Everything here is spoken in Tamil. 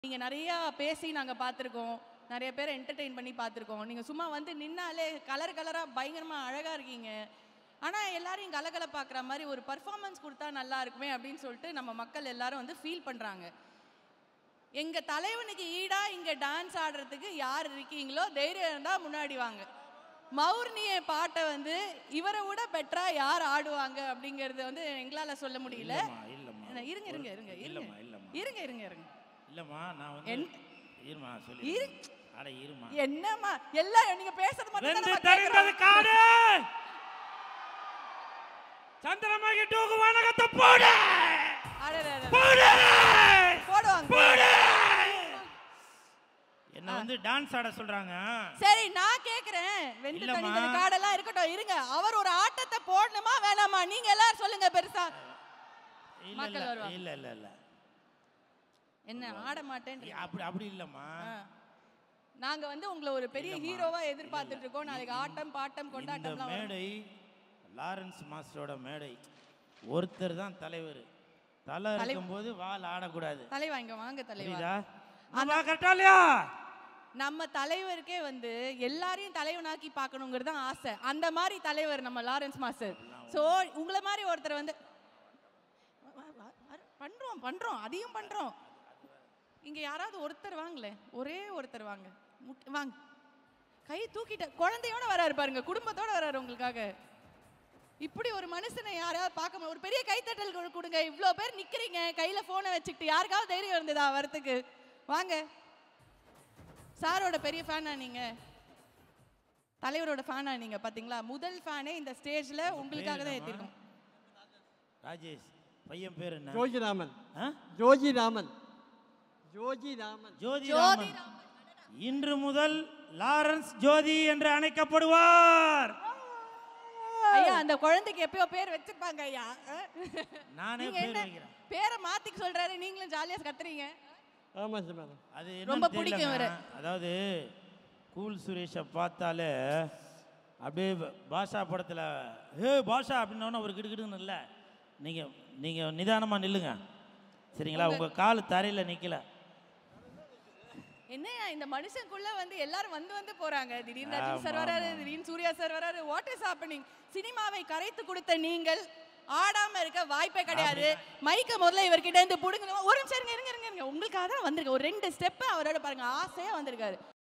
நீங்க நிறைய பேசி நாங்க பார்த்துருக்கோம் நிறைய பேரை என்டர்டெயின் பண்ணி பார்த்துருக்கோம் நீங்க சும்மா வந்து நின்னாலே கலர் கலரா பயங்கரமா அழகா இருக்கீங்க ஆனா எல்லாரையும் கலகலப்பாக்குற மாதிரி ஒரு பர்ஃபார்மன்ஸ் கொடுத்தா நல்லா இருக்குமே அப்படின்னு சொல்லிட்டு நம்ம மக்கள் எல்லாரும் வந்து ஃபீல் பண்றாங்க எங்க தலைவனுக்கு ஈடா இங்க டான்ஸ் ஆடுறதுக்கு யார் இருக்கீங்களோ தைரியம் இருந்தா முன்னாடி வாங்க மௌர்னிய பாட்டை வந்து இவரை விட பெட்டரா யார் ஆடுவாங்க அப்படிங்கறது வந்து எங்களால சொல்ல முடியல இல்லம்மா இல்லம்மா என்ன, இருங்க இருங்க இருங்க இருங்க இல்லம்மா இல்லம்மா இருங்க இருங்க இருங்க இல்லம்மா நான் வந்து என்- இருமா நான் சொல்லி இரு. அட இருமா என்னம்மா எல்லாம் நீங்க பேசுறது மட்டும் வெந்து தான் தரிந்தது காடு சந்திரமுகி டூக்கு வணக்கத்தை போடு போடு போடுவாங்க போடு என்ன வந்து டான்ஸ் ஆட சொல்றாங்க சரி நான் கேக்குறேன் வெந்து இல்லம்மா. தணிந்தது காடெல்லாம் இருக்கட்டும் இருங்க அவர் ஒரு ஆட்டத்தை போடணுமா வேணாமா நீங்க எல்லாரும் சொல்லுங்க பெருசா இல்ல மக்கள் இல்ல வருவாங்க. இல்ல இல்ல இல்ல என்ன ஆட மாட்டேன் அப்படி அப்படி இல்லம்மா நாங்க வந்து உங்களை ஒரு பெரிய இல்லம்மா. ஹீரோவா எதிர்பார்த்துட்டு இருக்கோம் நாளைக்கு ஆட்டம் பாட்டம் இந்த கொண்டாட்டம்லாம் வரும். மேடை லாரன்ஸ் மாஸ்டரோட மேடை ஒருத்தர் தான் தலைவர் தலை தலை- இருக்கும்போது வால் ஆடக்கூடாது தலைவா இங்க வாங்க தலைவா புரியுதா ஆமா கரெக்டா இல்லையா நம்ம தலைவருக்கே வந்து எல்லாரையும் தலைவனாக்கி பார்க்கணுங்கிறது தான் ஆசை அந்த மாதிரி தலைவர் நம்ம லாரன்ஸ் மாஸ்டர் ஸோ உங்களை மாதிரி ஒருத்தர் வந்து வ- வ- வ- பண்றோம் பண்றோம் அதையும் பண்றோம் இங்க யாராவது ஒருத்தர் வாங்களேன் ஒரே ஒருத்தர் வாங்க முட்- வாங்க கை தூக்கிட்ட குழந்தையோட வராரு பாருங்க குடும்பத்தோட வராரு உங்களுக்காக இப்படி ஒரு மனுஷனை யாராவது பார்க்க முடியும் ஒரு பெரிய கைத்தட்டல் கொடு- கொடுங்க இவ்வளோ பேர் நிக்கிறீங்க கையில போனை வச்சுக்கிட்டு யாருக்காவது தைரியம் இருந்ததா வரத்துக்கு வாங்க சாரோட பெரிய ஃபேனா நீங்க தலைவரோட ஃபேனா நீங்க பாத்தீங்களா முதல் ஃபேனே இந்த ஸ்டேஜ்ல உங்களுக்காக தான் என்னம்மா? ஏத்திருக்கோம் ராஜேஷ் பையன் பேர் என்ன ஜோஜிராமன் ஆ? ஜோஜிராமன் ஜோஜிராமன் ஜோதி ஜோதி ராமன் இன்று முதல் லாரன்ஸ் ஜோதி என்று அழைக்கப்படுவார் ஐயா அந்த குழந்தைக்கு எப்பயோ பேர் வச்சிருப்பாங்க ஐயா அஹ். நானே நீங்க பேர் என்ன வைக்கிறேன் பேரை மாத்திக்க சொல்றாரு நீங்களும் ஜாலியா கத்துறீங்க ஆமாம் சார் மேடம் அது ரொம்ப என்னன்னு பிடிக்கும் தெரியலங்க. இவரை. அதாவது கூல் சுரேஷை பார்த்தாலே அப்படியே ப- பாஷா படத்தில் ஹே பாஷா அப்படின்னோன்னு ஒரு கிடுகிடுன்னு இல்லை நீங்கள் நீங்கள் நிதானமாக நில்லுங்க சரிங்களா உங்கள் கால் தரையில் நிற்கல என்னையா இந்த மனுஷனுக்குள்ள வந்து எல்லாரும் வந்து வந்து போறாங்க திடீர்னு ரஜினி சார் வராரு திடீர்னு சூர்யா சார் வராரு வாட் இஸ் ஹேப்பனிங் சினிமாவை கரைத்து கொடுத்த நீங்கள் ஆடாம இருக்க வாய்ப்பே கிடையாது மைக்க முதல்ல இவர்கிட்ட இருந்து புடுங்க ஒரு நிமிஷம் இருங்க இருங்க இருங்க இருங்க உங்களுக்காக தான் வந்திருக்க ஒரு ரெண்டு ஸ்டெப் அவரோட பாருங்க ஆசையா வந்திருக்காரு